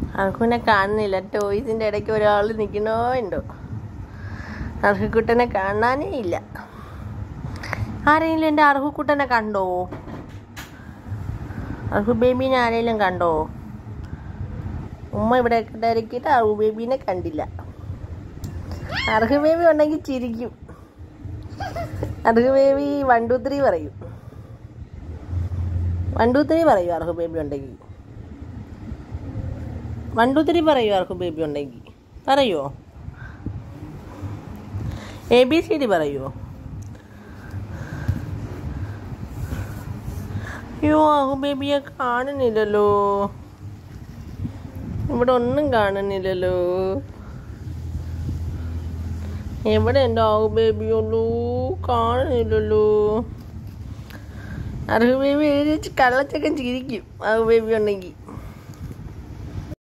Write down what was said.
അർഹുവിനെ കാണുന്നില്ല ടോയ്സിന്റെ ഇടയ്ക്ക് ഒരാൾ നിൽക്കണോ ഉണ്ടോ അർഹുക്കുട്ടനെ കാണാനേ ഇല്ല ആരെങ്കിലും എൻ്റെ അർഹുക്കുട്ടനെ കണ്ടോ അർഹു ബേബീനെ ആരെങ്കിലും കണ്ടോ ഉമ്മ ഇവിടെ ഇറക്കിയിട്ട് അർഹു ബേബീനെ കണ്ടില്ല അർഹു ബേബി ഉണ്ടെങ്കിൽ ചിരിക്കും അർഹു ബേബി വൺ ടു ത്രീ പറയും വൺ ടു ത്രീ പറയൂ അർഹു ബേബി ഉണ്ടെങ്കിൽ വൺ ടു ത്രീ പറയൂ അർഹു ബേബി ഉണ്ടെങ്കിൽ പറയുമോ എ ബി സി ഡി പറയുമോ അയ്യോ അഹു ബേബിയെ കാണുന്നില്ലല്ലോ ഇവിടെ ഒന്നും കാണുന്നില്ലല്ലോ എവിടെ എൻ്റെ ആഹു ബേബിയുള്ളൂ കാണുന്നില്ലല്ലോ അർഹു ബേബി എഴുതി വെച്ച് കള്ളച്ചക്കൻ ചിരിക്കും ആഹു ബേബി ഉണ്ടെങ്കിൽ